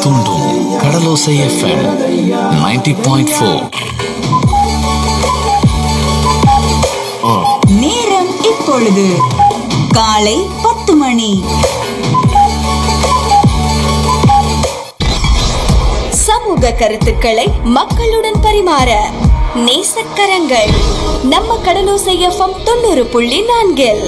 தூண்டும் கடலோசை FM 90.4 point four நேரம் இப்பொழுது காலை பத்து மணி சமூக கருத்துக்களை மக்களுடன் பரிமாற நேசக்கரங்கள் நம்ம கடலோசை எஃப்எம் தொண்ணூறு புள்ளி நான்கில்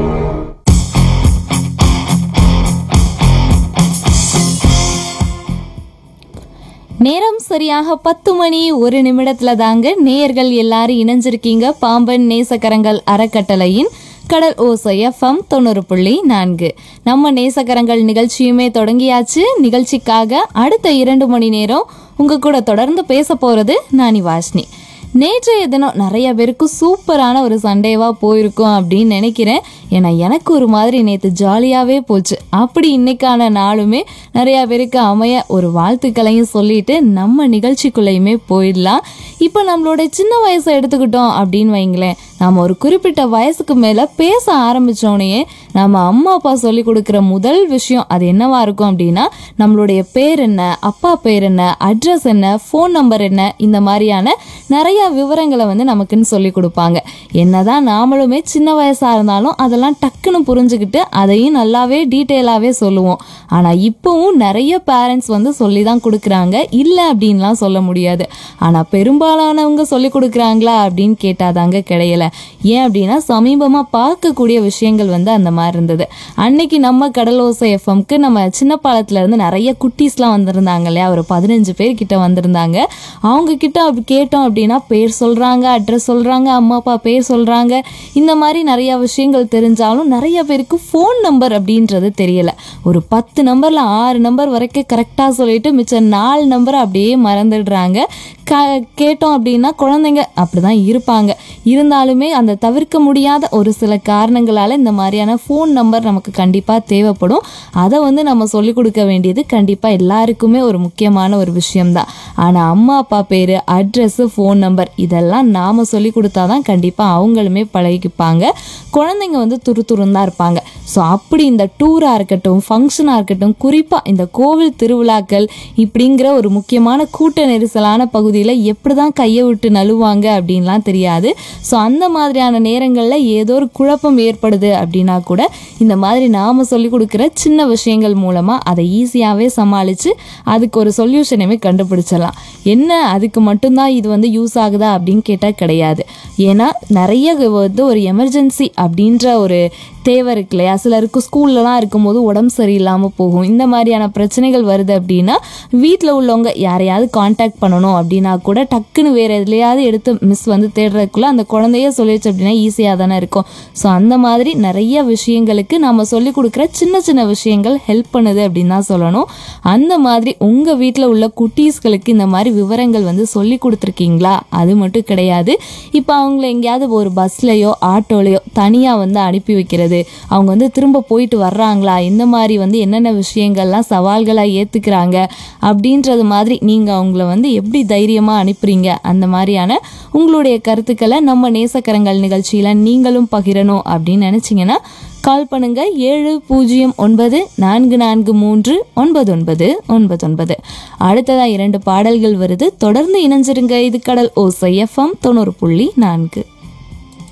நேரம் சரியாக பத்து மணி ஒரு நிமிடத்துல தாங்க நேயர்கள் எல்லாரும் இணைஞ்சிருக்கீங்க பாம்பன் நேசக்கரங்கள் அறக்கட்டளையின் கடல் ஓசை எஃப்எம் தொண்ணூறு புள்ளி நான்கு நம்ம நேசக்கரங்கள் நிகழ்ச்சியுமே தொடங்கியாச்சு நிகழ்ச்சிக்காக அடுத்த இரண்டு மணி நேரம் உங்க கூட தொடர்ந்து பேச போறது நானி வாஷ்னி நேற்றைய தினம் நிறைய பேருக்கு சூப்பரான ஒரு சண்டேவா போயிருக்கும் அப்படின்னு நினைக்கிறேன் ஏன்னா எனக்கு ஒரு மாதிரி நேற்று ஜாலியாகவே போச்சு அப்படி இன்னைக்கான நாளுமே நிறைய பேருக்கு அமைய ஒரு வாழ்த்துக்களையும் சொல்லிட்டு நம்ம நிகழ்ச்சிக்குள்ளேயுமே போயிடலாம் இப்போ நம்மளோட சின்ன வயசை எடுத்துக்கிட்டோம் அப்படின்னு வைங்களேன் நாம் ஒரு குறிப்பிட்ட வயசுக்கு மேலே பேச ஆரம்பித்தோடனே நம்ம அம்மா அப்பா சொல்லி கொடுக்குற முதல் விஷயம் அது என்னவா இருக்கும் அப்படின்னா நம்மளுடைய பேர் என்ன அப்பா பேர் என்ன அட்ரஸ் என்ன ஃபோன் நம்பர் என்ன இந்த மாதிரியான நிறைய விவரங்களை வந்து நமக்குன்னு சொல்லி கொடுப்பாங்க என்னதான் நாமளுமே சின்ன வயசாக இருந்தாலும் அதெல்லாம் டக்குன்னு புரிஞ்சுக்கிட்டு அதையும் நல்லாவே டீட்டெயிலாகவே சொல்லுவோம் ஆனால் இப்போவும் நிறைய பேரண்ட்ஸ் வந்து சொல்லி தான் கொடுக்குறாங்க இல்லை அப்படின்லாம் சொல்ல முடியாது ஆனால் பெரும்பாலானவங்க சொல்லி கொடுக்குறாங்களா அப்படின்னு கேட்டாதாங்க கிடையல ஏன் அப்படின்னா சமீபமாக பார்க்கக்கூடிய விஷயங்கள் வந்து அந்த மாதிரி இருந்தது அன்னைக்கு நம்ம கடலோசை எஃப்எம்க்கு நம்ம சின்ன பாலத்துல இருந்து நிறைய குட்டீஸ்லாம் வந்திருந்தாங்க இல்லையா ஒரு பதினஞ்சு பேர் கிட்ட வந்திருந்தாங்க அவங்க கிட்ட அப்படி கேட்டோம் அப்படின்னா பேர் சொல்றாங்க அட்ரஸ் சொல்றாங்க அம்மா அப்பா பேர் சொல்றாங்க இந்த மாதிரி நிறைய விஷயங்கள் தெரிஞ்சாலும் நிறைய பேருக்கு ஃபோன் நம்பர் அப்படின்றது தெரியல ஒரு பத்து நம்பர்ல ஆறு நம்பர் வரைக்கும் கரெக்டாக சொல்லிட்டு மிச்சம் நாலு நம்பரை அப்படியே மறந்துடுறாங்க க கேட்டோம் அப்படின்னா குழந்தைங்க அப்படிதான் இருப்பாங்க இருந்தாலுமே அந்த தவிர்க்க முடியாத ஒரு சில காரணங்களால இந்த மாதிரியான ஃபோன் நம்பர் நமக்கு கண்டிப்பாக தேவைப்படும் அதை வந்து நம்ம சொல்லிக் கொடுக்க வேண்டியது கண்டிப்பாக எல்லாருக்குமே ஒரு முக்கியமான ஒரு விஷயம்தான் ஆனால் அம்மா அப்பா பேர் அட்ரஸ்ஸு ஃபோன் நம்பர் இதெல்லாம் நாம் சொல்லி கொடுத்தாதான் கண்டிப்பாக அவங்களுமே பழகிப்பாங்க குழந்தைங்க வந்து துரு துருந்தா இருப்பாங்க ஸோ அப்படி இந்த டூராக இருக்கட்டும் ஃபங்க்ஷனாக இருக்கட்டும் குறிப்பாக இந்த கோவில் திருவிழாக்கள் இப்படிங்கிற ஒரு முக்கியமான கூட்ட நெரிசலான பகுதியில் எப்படி தான் கையை விட்டு நழுவாங்க அப்படின்லாம் தெரியாது ஸோ அந்த மாதிரியான நேரங்களில் ஏதோ ஒரு குழப்பம் ஏற்படுது அப்படின்னா கூட இந்த மாதிரி நாம் சொல்லி கொடுக்குற சின்ன விஷயங்கள் மூலமாக அதை ஈஸியாகவே சமாளித்து அதுக்கு ஒரு சொல்யூஷனையுமே கண்டுபிடிச்சிடலாம் என்ன அதுக்கு மட்டும்தான் இது வந்து யூஸ் ஆகுதா அப்படின்னு கேட்டால் கிடையாது ஏன்னா நிறைய வந்து ஒரு எமர்ஜென்சி அப்படின்ற ஒரு தேவை இருக்கு இல்லையா சிலருக்கு ஸ்கூல்லலாம் இருக்கும்போது உடம்பு சரியில்லாமல் போகும் இந்த மாதிரியான பிரச்சனைகள் வருது அப்படின்னா வீட்டில் உள்ளவங்க யாரையாவது காண்டாக்ட் பண்ணணும் அப்படின்னா கூட டக்குன்னு வேறு எதுலையாவது எடுத்து மிஸ் வந்து தேடுறதுக்குள்ள அந்த குழந்தைய சொல்லிடுச்சு அப்படின்னா ஈஸியாக தானே இருக்கும் ஸோ அந்த மாதிரி நிறைய விஷயங்களுக்கு நம்ம சொல்லி கொடுக்குற சின்ன சின்ன விஷயங்கள் ஹெல்ப் பண்ணுது அப்படின்னு தான் சொல்லணும் அந்த மாதிரி உங்கள் வீட்டில் உள்ள குட்டீஸ்களுக்கு இந்த மாதிரி விவரங்கள் வந்து சொல்லி கொடுத்துருக்கீங்களா அது மட்டும் கிடையாது இப்போ அவங்கள எங்கேயாவது ஒரு பஸ்லையோ ஆட்டோலையோ தனியாக வந்து அனுப்பி வைக்கிறது அவங்க வந்து திரும்ப போயிட்டு வர்றாங்களா இந்த மாதிரி வந்து என்னென்ன விஷயங்கள்லாம் சவால்களாக ஏற்றுக்கிறாங்க அப்படின்றது மாதிரி நீங்கள் அவங்கள வந்து எப்படி தைரியமாக அனுப்புறீங்க அந்த மாதிரியான உங்களுடைய கருத்துக்களை நம்ம நேசக்கரங்கள் நிகழ்ச்சியில் நீங்களும் பகிரணும் அப்படின்னு நினச்சிங்கன்னா கால் பண்ணுங்க ஏழு பூஜ்ஜியம் ஒன்பது நான்கு நான்கு மூன்று ஒன்பது ஒன்பது ஒன்பது ஒன்பது அடுத்ததா இரண்டு பாடல்கள் வருது தொடர்ந்து இணைஞ்சிருங்க இது கடல் ஓசை எஃப்எம் தொண்ணூறு புள்ளி நான்கு